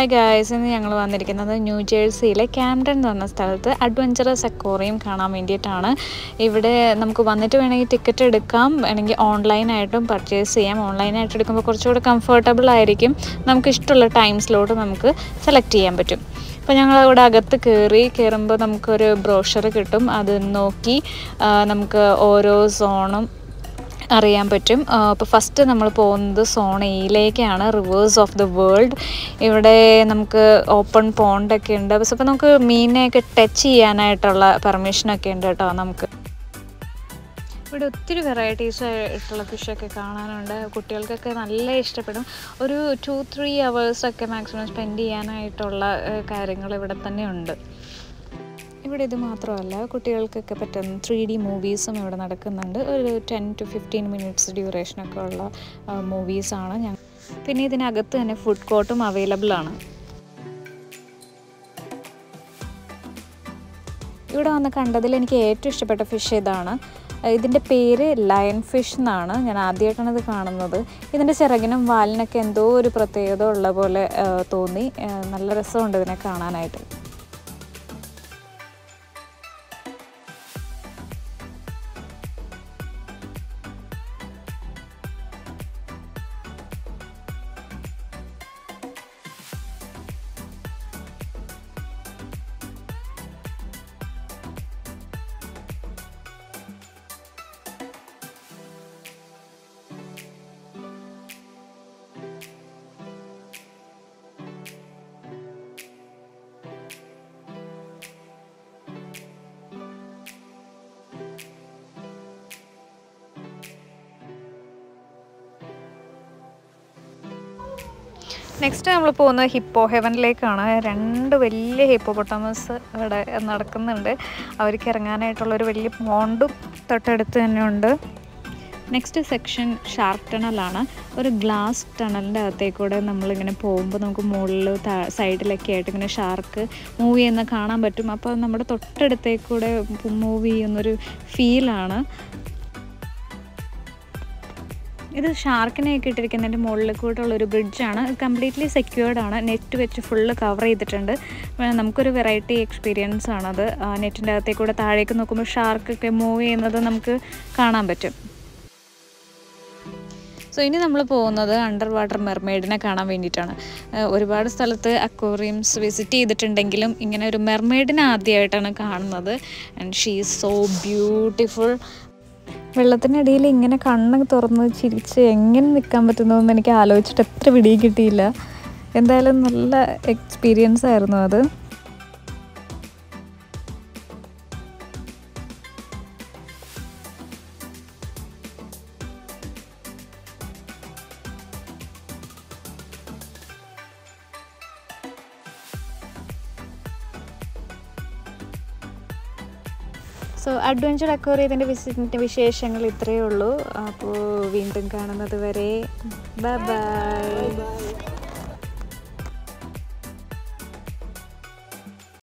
hi guys ഇന്ന് ഞങ്ങൾ വന്നിരിക്കുന്നത് ന്യൂ ജേഴ്സിയിലെ ക്യാംഡൻ എന്ന് പറഞ്ഞ സ്ഥലത്ത് അഡ്വഞ്ചറസ് അക്വോറിയം കാണാൻ വേണ്ടിയിട്ടാണ് ഇവിടെ നമുക്ക് വന്നിട്ട് വേണമെങ്കിൽ ടിക്കറ്റ് എടുക്കാം വേണമെങ്കിൽ ഓൺലൈനായിട്ടും പർച്ചേസ് ചെയ്യാം ഓൺലൈനായിട്ട് എടുക്കുമ്പോൾ കുറച്ചുകൂടെ കംഫർട്ടബിൾ ആയിരിക്കും നമുക്ക് ഇഷ്ടമുള്ള ടൈം സ്ലോട്ട് നമുക്ക് സെലക്ട് ചെയ്യാൻ പറ്റും അപ്പോൾ ഞങ്ങൾ അവിടെ അകത്ത് കയറി കയറുമ്പോൾ നമുക്കൊരു ബ്രോഷർ കിട്ടും അത് നോക്കി ആ, നമുക്ക് ഓരോ സോണും അറിയാൻ പറ്റും അപ്പോൾ ഫസ്റ്റ് നമ്മൾ പോകുന്നത് സോൺ എയിലേക്കാണ് റിവേഴ്സ് ഓഫ് ദ വേൾഡ് ഇവിടെ നമുക്ക് ഓപ്പൺ പോണ്ടൊക്കെ ഉണ്ട് പക്ഷെ അപ്പോൾ നമുക്ക് മീനിനെയൊക്കെ ടച്ച് ചെയ്യാനായിട്ടുള്ള പെർമിഷനൊക്കെ ഉണ്ട് കേട്ടോ നമുക്ക് ഇവിടെ ഒത്തിരി വെറൈറ്റീസ് ആയിട്ടുള്ള ഫിഷൊക്കെ കാണാനുണ്ട് കുട്ടികൾക്കൊക്കെ നല്ല ഇഷ്ടപ്പെടും ഒരു ടു ത്രീ അവേഴ്സൊക്കെ മാക്സിമം സ്പെൻഡ് ചെയ്യാനായിട്ടുള്ള കാര്യങ്ങൾ ഇവിടെ തന്നെ ഉണ്ട് ഇവിടെ ഇത് മാത്രമല്ല കുട്ടികൾക്കൊക്കെ പറ്റുന്ന ത്രീ ഡി മൂവീസും ഇവിടെ നടക്കുന്നുണ്ട് ഒരു ടെൻ ടു ഫിഫ്റ്റീൻ മിനിറ്റ്സ് ഡ്യൂറേഷനൊക്കെ ഉള്ള മൂവീസാണ് ഞാൻ പിന്നെ ഇതിനകത്ത് തന്നെ ഫുഡ് കോർട്ടും അവൈലബിൾ ആണ് ഇവിടെ വന്ന് കണ്ടതിൽ എനിക്ക് ഏറ്റവും ഇഷ്ടപ്പെട്ട ഫിഷ് ഇതാണ് ഇതിൻ്റെ പേര് ലയൺ ഫിഷ് എന്നാണ് ഞാൻ ആദ്യമായിട്ടാണ് ഇത് കാണുന്നത് ഇതിൻ്റെ ചിറകിനും വാലിനൊക്കെ എന്തോ ഒരു പ്രത്യേകത ഉള്ള പോലെ ആ, തോന്നി ആ, നല്ല രസമുണ്ട് ഇതിനെ കാണാനായിട്ട് നെക്സ്റ്റ് നമ്മൾ പോകുന്നത് ഹിപ്പോ ഹെവനിലേക്കാണ് രണ്ട് വലിയ ഹിപ്പോപ്പൊട്ടമസ് അവിടെ നടക്കുന്നുണ്ട് അവർക്ക് ഇറങ്ങാനായിട്ടുള്ള ഒരു വലിയ പോണ്ടും തൊട്ടടുത്ത് തന്നെ ഉണ്ട് നെക്സ്റ്റ് സെക്ഷൻ ഷാർക്ക് ടണലാണ് ഒരു ഗ്ലാസ് ടണലിൻ്റെ അകത്തേക്കൂടെ നമ്മളിങ്ങനെ പോകുമ്പോൾ നമുക്ക് മുകളിൽ സൈഡിലൊക്കെ ആയിട്ട് ഇങ്ങനെ ഷാർക്ക് മൂവ് ചെയ്യുന്ന കാണാൻ പറ്റും അപ്പോൾ നമ്മുടെ തൊട്ടടുത്തേക്കൂടെ മൂവ് ചെയ്യുന്നൊരു ഫീലാണ് ഇത് ഷാർക്കിനെയൊക്കെ ഇട്ടിരിക്കുന്നതിൻ്റെ മുകളിൽ കൂടെയുള്ള ഒരു ബ്രിഡ്ജാണ് കംപ്ലീറ്റ്ലി സെക്യൂർഡ് ആണ് നെറ്റ് വെച്ച് ഫുള്ള് കവർ ചെയ്തിട്ടുണ്ട് ആ, നമുക്കൊരു വെറൈറ്റി എക്സ്പീരിയൻസ് ആണത് നെറ്റിൻ്റെ അകത്തേക്ക് കൂടെ താഴേക്ക് നോക്കുമ്പോൾ ഷാർക്കൊക്കെ മൂവ് ചെയ്യുന്നത് നമുക്ക് കാണാൻ പറ്റും സോ ഇനി നമ്മൾ പോകുന്നത് അണ്ടർ വാട്ടർ മെർമെയ്ഡിനെ കാണാൻ വേണ്ടിയിട്ടാണ് ആ, ഒരുപാട് സ്ഥലത്ത് അക്വേറിയംസ് വിസിറ്റ് ചെയ്തിട്ടുണ്ടെങ്കിലും ഇങ്ങനെ ഒരു മെർമെയ്ഡിനെ ആദ്യമായിട്ടാണ് കാണുന്നത് and she is so beautiful വെള്ളത്തിനടിയിൽ ഇങ്ങനെ കണ്ണ് തുറന്ന് ചിരിച്ച് എങ്ങനെ നിൽക്കാൻ പറ്റുന്നതെന്ന് എനിക്ക് ആലോചിച്ചിട്ട് എത്ര പിടിയും കിട്ടിയില്ല എന്തായാലും നല്ല എക്സ്പീരിയൻസ് ആയിരുന്നു അത് സോ അഡ്വഞ്ചർ അക്വറിയത്തിൻ്റെ വിസിറ്റിൻ്റെ വിശേഷങ്ങൾ ഇത്രയേ ഉള്ളൂ അപ്പോൾ വീണ്ടും കാണുന്നത് വരെ ബൈ ബൈ